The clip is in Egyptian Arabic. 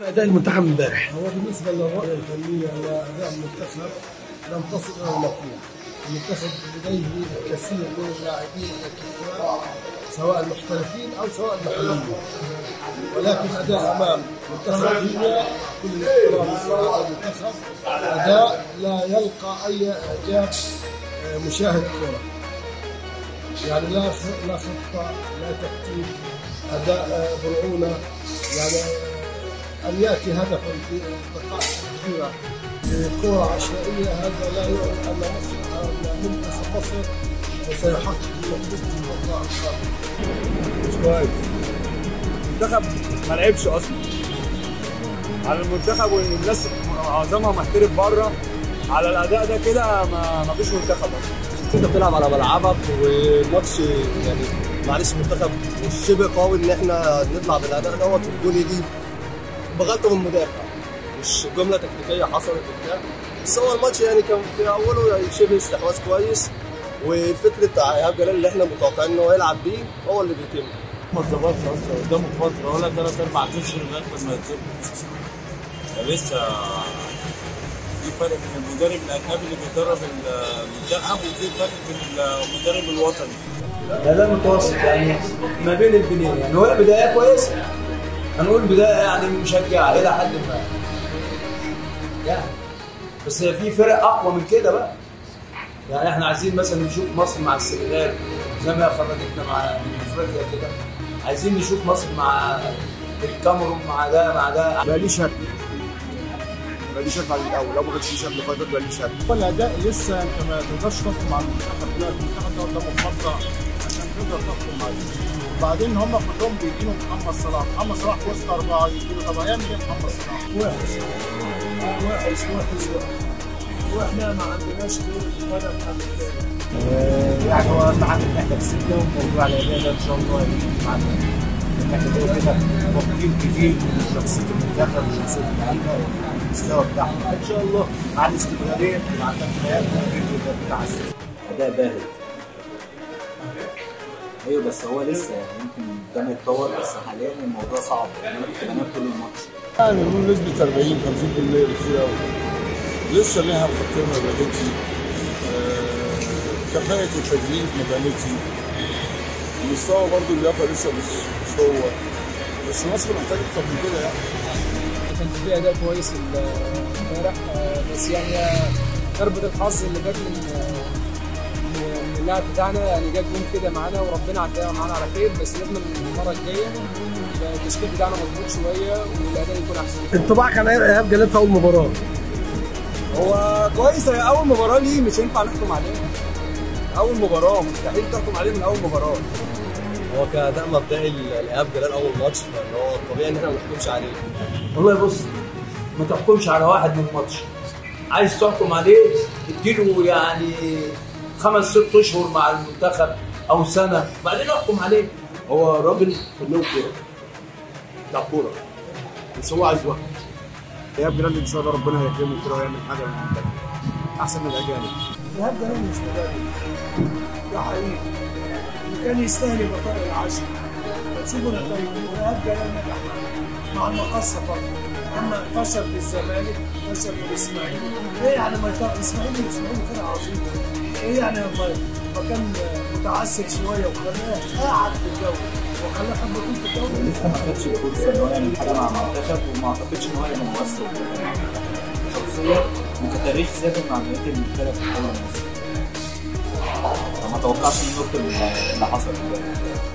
اداء المنتخب امبارح هو بالنسبه للرؤيه الفنيه لاداء المنتخب لم تصل الى المطلوب المنتخب لديه الكثير من اللاعبين الكفار سواء المحترفين او سواء المحليين ولكن اداء امام منتخب ليبيا كل الاحترام للمنتخب اداء لا يلقى اي اعجاب مشاهد كره يعني لا لا خطه لا تكتيك اداء برعونه يعني ان ياتي هدفا في دقائق كثيره بكره عشوائيه هذا لا يعني ان مصر ان منتخب مصر سيحقق المطلوب في اللقاء القادم. مش كويس المنتخب ما لعبش اصلا على المنتخب والناس معظمها محترف بره على الاداء ده كده ما ما فيش منتخب اصلا انت بتلعب على ملعبك والماتش يعني معلش منتخب مش شبه قوي ان احنا نطلع بالاداء دوت والجول يجي بغلطه من المدافع مش جمله تكتيكيه حصلت وبتاع بس هو الماتش يعني كان في اوله يعني شبه استحواذ كويس وفكره ايهاب جلال اللي احنا متوقعين ان هو يلعب بيه هو اللي بيتم ما اتظبطش اصلا قدامه فتره ولا ثلاث اربع اشهر لغايه لما يتظبط لسه في فرق بين المدرب الاجنبي اللي بيدرب المنتخب وفي فرق بين المدرب الوطني اداء متوسط يعني ما بين البنين يعني هو بدايه كويسه هنقول بدايه يعني مشجعه الى حد ما يعني بس في فرق اقوى من كده بقى يعني احنا عايزين مثلا نشوف مصر مع السنغال زي ما خرجتنا مع افريقيا كده عايزين نشوف مصر مع الكاميرون مع ده مع ده بقى لي شك بقى لي شك على الاول لو ما كانش في شك فايتر بقى لي شك الاداء لسه انت ما تقدرش تحكم على المنتخب دلوقتي المنتخب ده قدامه فتره عشان تقدر تحكم عليه وبعدين هم كلهم بيدينوا محمد صلاح محمد صلاح وسط اربعه يديله طب هيعمل ايه محمد صلاح؟ وحش وحش وحش وحش واحنا ما عندناش غير الفرق يعني هو اهم حاجه ان احنا كسبنا وموضوع على ايدينا ان شاء الله يجي معانا ان احنا كده كده واخدين كتير من شخصيه المنتخب وشخصيه اللعيبه والمستوى بتاعهم ان شاء الله مع الاستمراريه مع التمرينات ممكن يتعزز اداء باهت ايوه بس هو لسه يعني يمكن قدام يتطور بس حاليا الموضوع صعب يعني انا كنت بنام طول الماتش يعني نقول نسبة 40 50% بكتير قوي لسه ليها خطين ما بانتش آه، كفاءة التدريب ما بانتش المستوى برضه اللياقة لسه مش مش هو بس مصر محتاجة أكتر من كده يعني كان في اداء كويس امبارح آه، بس يعني آه، ضربه الحظ اللي جت من آه، من اللاعب بتاعنا يعني جت جون كده معانا وربنا عداها معانا على خير بس لازم المره الجايه التشكيل بتاعنا مظبوط شويه والاداء يكون احسن انطباعك عن ايهاب جلال في اول مباراه هو كويس هي اول مباراه ليه مش هينفع نحكم عليه اول مباراه مستحيل تحكم عليه من اول مباراه هو كاداء مبدئي لايهاب جلال اول ماتش فاللي هو الطبيعي ان احنا ما نحكمش عليه والله بص ما تحكمش على واحد من ماتش عايز تحكم عليه اديله يعني خمس ست اشهر مع المنتخب او سنه بعدين احكم عليه هو راجل فنان كورة بتاع كورة بس هو عايز وقت ايهاب جلال ان شاء الله ربنا هيكرمه كده ويعمل حاجة للمنتخب احسن من الاجانب ايهاب جلال مش مدرب ده حقيقي وكان يستاهل يبقى طارق العشر تشوفوا نتائجه ايهاب جلال نجح مع المقصه فقط اما فشل في الزمالك فشل في الاسماعيلي ايه يعني ما يطلع الاسماعيلي الاسماعيلي فرقه عظيمه ايه يعني ما ما كان متعسر شويه وخلاه قاعد في الدوري وخلاه خد بطوله الدوري لسه ما خدش الفرصه ان هو يعمل حاجه مع المنتخب وما اعتقدش ان هو هيبقى مؤثر شخصيا وكتاريخ ثابت مع بقيه الفرق في الدوري المصري فما توقعش انه ينط اللي حصل دلوقتي